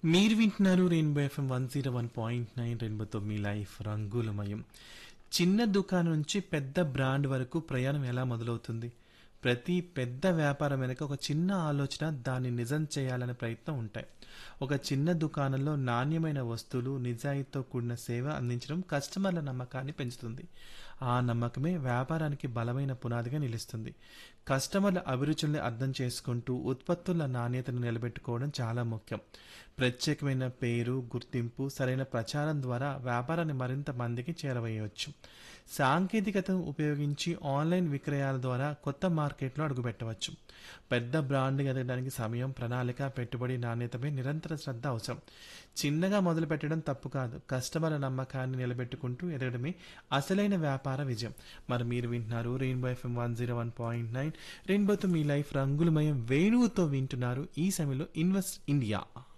మీరు వింటున్నారు rainbow FM one zero one point nine రెయిన్బోతో మీ లైఫ్ రంగులమయం చిన్న దుకాణం నుంచి పెద్ద బ్రాండ్ వరకు ప్రయాణం ఎలా మొదలవుతుంది ప్రతి పెద్ద వ్యాపారం వెనుక ఒక చిన్న ఆలోచన దాన్ని నిజం చేయాలనే ప్రయత్నం ఉంటాయి ఒక చిన్న దుకాణంలో నాణ్యమైన వస్తువులు నిజాయితీతో కూడిన సేవ అందించడం కస్టమర్ల నమ్మకాన్ని పెంచుతుంది ఆ నమ్మకమే వ్యాపారానికి బలమైన పునాదిగా నిలుస్తుంది కస్టమర్ల అభిరుచుల్ని అర్థం చేసుకుంటూ ఉత్పత్తుల నాణ్యతను నిలబెట్టుకోవడం చాలా ముఖ్యం ప్రత్యేకమైన పేరు గుర్తింపు సరైన ప్రచారం ద్వారా వ్యాపారాన్ని మరింత మందికి చేరవేయవచ్చు సాంకేతికతను ఉపయోగించి ఆన్లైన్ విక్రయాల ద్వారా కొత్త మార్కెట్లో అడుగుపెట్టవచ్చు పెద్ద బ్రాండ్ ఎదగడానికి సమయం ప్రణాళిక పెట్టుబడి నాణ్యతపై నిరంతర శ్రద్ధ అవసరం చిన్నగా మొదలు పెట్టడం తప్పు కాదు కస్టమర్ల నమ్మకాన్ని నిలబెట్టుకుంటూ ఎదగడమే అసలైన వ్యాపార విజయం మరి మీరు వింటున్నారు rainbow FM one zero one point nine రెయిన్బోతో మీ లైఫ్ రంగులమయం వేణువుతో వింటున్నారు ఈ సమయంలో ఇన్వెస్ట్ ఇండియా